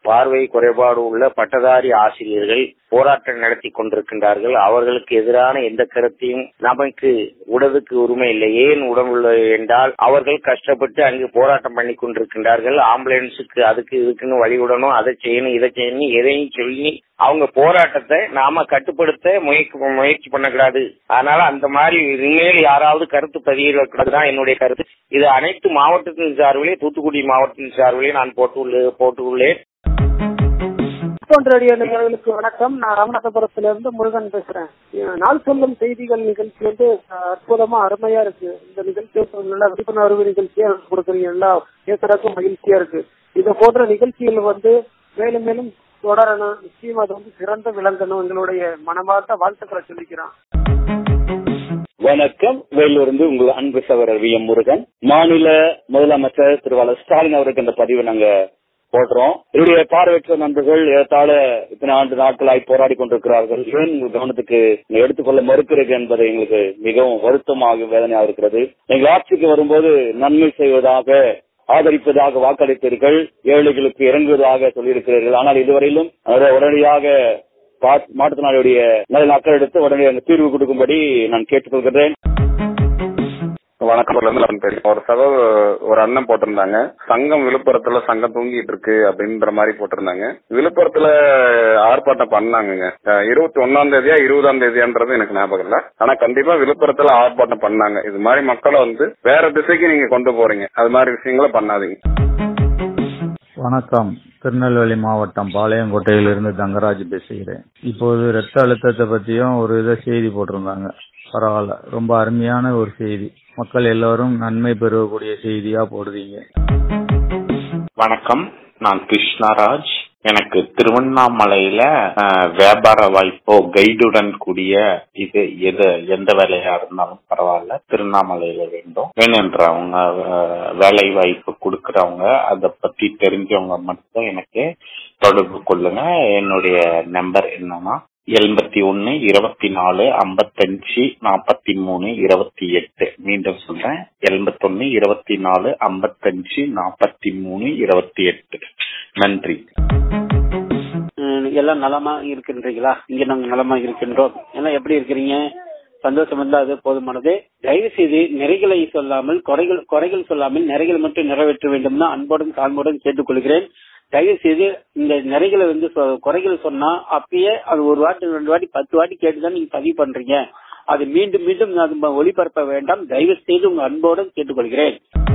பார்வை குறைபாடு உள்ள பட்டதாரி ஆசிரியர்கள் போராட்டம் நடத்தி கொண்டிருக்கின்றார்கள் அவர்களுக்கு எதிரான எந்த கருத்தையும் நமக்கு உடலுக்கு உரிமை இல்லை ஏன் உடம்புள்ள என்றால் அவர்கள் கஷ்டப்பட்டு அங்கு போராட்டம் பண்ணி கொண்டிருக்கின்றார்கள் ஆம்புலன்ஸுக்கு அதுக்கு இதுக்குன்னு வழி விடணும் அதை செய்யணும் இதை செய்யணும் எதையும் சொல்லி அவங்க போராட்டத்தை நாம கட்டுப்படுத்த முயற்சி முயற்சி பண்ணக்கூடாது அதனால அந்த மாதிரி இனிமேல் யாராவது கருத்து பதிவிடக்கூடாது தான் என்னுடைய கருத்து இது அனைத்து மாவட்டத்தின் சார்பிலே தூத்துக்குடி மாவட்டத்தின் சார்பிலே நான் போட்டு போட்டுள்ளேன் ரேடியோ நேயர்களுக்கு வணக்கம் நான் ராமநாதபுரத்துல இருந்து முருகன் பேசுறேன் நாள் சொல்லும் செய்திகள் நிகழ்ச்சி வந்து அற்புதமா அருமையா இருக்கு இந்த நிகழ்ச்சி நல்லா விழிப்புணர்வு நிகழ்ச்சியா கொடுக்குறீங்க எல்லா கேட்கறதுக்கும் மகிழ்ச்சியா இருக்கு இது போன்ற நிகழ்ச்சிகள் வந்து மேலும் மேலும் தொடரணும் நிச்சயம் அது வந்து சிறந்த விளங்கணும் எங்களுடைய மனமார்ந்த வாழ்த்துக்களை சொல்லிக்கிறான் வணக்கம் வேலூர்ந்து உங்கள் அன்பு சகோதரர் வி எம் முருகன் மாநில முதலமைச்சர் திரு வல ஸ்டாலின் அவருக்கு இந்த பதிவை நாங்க போடுறோம் என்னுடைய பார்வையற்ற நண்பர்கள் ஏறத்தாழ இத்தனை ஆண்டு நாட்களாய் போராடி கொண்டிருக்கிறார்கள் ஏன் உங்கள் கவனத்துக்கு எடுத்துக்கொள்ள மறுக்கிறது என்பது எங்களுக்கு மிகவும் வருத்தமாக வேதனையாக இருக்கிறது எங்கள் ஆட்சிக்கு வரும்போது நன்மை செய்வதாக ஆதரிப்பதாக வாக்களித்தீர்கள் ஏழைகளுக்கு இறங்குவதாக சொல்லியிருக்கிறீர்கள் ஆனால் இதுவரையிலும் உடனடியாக மாற்றுத்திறனாளியுடைய நல்ல அக்கறை எடுத்து உடனடியாக தீர்வு கொடுக்கும்படி நான் கேட்டுக்கொள்கிறேன் வணக்கம் ஒரு சகோதர ஒரு அண்ணன் போட்டிருந்தாங்க சங்கம் விழுப்புரத்துல சங்கம் தூங்கிட்டு இருக்கு அப்படின்ற மாதிரி போட்டிருந்தாங்க விழுப்புரத்துல ஆர்ப்பாட்டம் பண்ணாங்க இருபத்தி ஒன்னாம் தேதியா இருபதாம் தேதியான்றது எனக்கு ஞாபகம் இல்ல ஆனா கண்டிப்பா விழுப்புரத்துல ஆர்ப்பாட்டம் பண்ணாங்க இது மாதிரி மக்களை வந்து வேற திசைக்கு நீங்க கொண்டு போறீங்க அது மாதிரி விஷயங்களை பண்ணாதீங்க வணக்கம் திருநெல்வேலி மாவட்டம் பாளையங்கோட்டையிலிருந்து தங்கராஜ் பேசுகிறேன் இப்போது ரத்த அழுத்தத்தை பத்தியும் ஒரு இதை செய்தி போட்டிருந்தாங்க பரவாயில்ல ரொம்ப அருமையான ஒரு செய்தி மக்கள் எல்லாரும் நன்மை பெறக்கூடிய செய்தியா போடுறீங்க வணக்கம் நான் கிருஷ்ணராஜ் எனக்கு திருவண்ணாமலையில வியாபார வாய்ப்போ கைடுடன் கூடிய இது எது எந்த வேலையா இருந்தாலும் பரவாயில்ல திருவண்ணாமலையில வேண்டும் வேணுன்றவங்க வேலை வாய்ப்பு கொடுக்கறவங்க அதை பத்தி தெரிஞ்சவங்க மட்டும் எனக்கு தொடர்பு கொள்ளுங்க என்னுடைய நம்பர் என்னன்னா எண்பத்தி ஒன்னு இருபத்தி நாலு ஐம்பத்தஞ்சு நாற்பத்தி மூணு இருபத்தி எட்டு மீண்டும் சொல்றேன் எண்பத்தொன்னு இருபத்தி நாலு ஐம்பத்தஞ்சு நாற்பத்தி மூணு இருபத்தி எட்டு நன்றி எல்லாம் நலமா இருக்கின்றீங்களா இங்க நாங்க நலமா இருக்கின்றோம் எல்லாம் எப்படி இருக்கிறீங்க சந்தோஷம் இல்ல அது போதுமானது தயவு செய்து நிறைகளை சொல்லாமல் குறைகள் குறைகள் சொல்லாமல் நிறைகள் மட்டும் நிறைவேற்ற வேண்டும் தான் அன்போடும் தாழ்மையோடும் கேட்டுக்கொள்கிறேன் தயவு செய்து இந்த நிறைகளை வந்து குறைகள் சொன்னா அப்பயே அது ஒரு வாட்டி ரெண்டு வாட்டி பத்து வாட்டி கேட்டுதான் நீங்க பதிவு பண்றீங்க அது மீண்டும் மீண்டும் அது ஒளிபரப்ப வேண்டாம் தயவு செய்து உங்க அன்போடு கேட்டுக்கொள்கிறேன்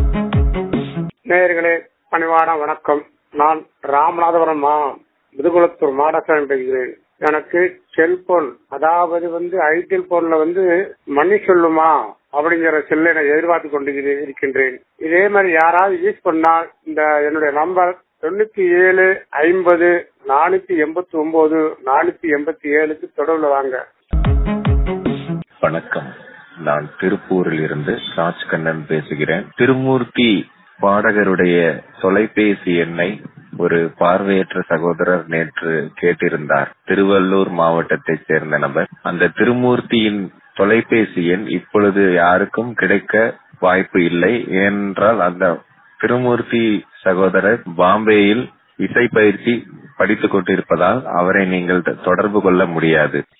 நேயர்களே பணிவான வணக்கம் நான் ராமநாதபுரம் மா முதுகுளத்தூர் மாடசாமி பேசுகிறேன் எனக்கு செல்போன் அதாவது வந்து ஐடிஎல் போன்ல வந்து மணி சொல்லுமா அப்படிங்கிற செல்லை நான் எதிர்பார்த்து கொண்டு இருக்கின்றேன் இதே மாதிரி யாராவது யூஸ் பண்ணால் இந்த என்னுடைய நம்பர் தொண்ணூத்தி ஏழு ஐம்பது நானூத்தி எண்பத்தி ஒன்பது நானூத்தி எண்பத்தி ஏழுக்கு தொடர்புல வாங்க வணக்கம் நான் திருப்பூரில் இருந்து ராஜ்கண்ணன் பேசுகிறேன் திருமூர்த்தி பாடகருடைய தொலைபேசி எண்ணை ஒரு பார்வையற்ற சகோதரர் நேற்று கேட்டிருந்தார் திருவள்ளூர் மாவட்டத்தைச் சேர்ந்த நபர் அந்த திருமூர்த்தியின் தொலைபேசி எண் இப்பொழுது யாருக்கும் கிடைக்க வாய்ப்பு இல்லை ஏனென்றால் அந்த திருமூர்த்தி சகோதரர் பாம்பேயில் இசை பயிற்சி படித்துக் கொண்டிருப்பதால் அவரை நீங்கள் தொடர்பு கொள்ள முடியாது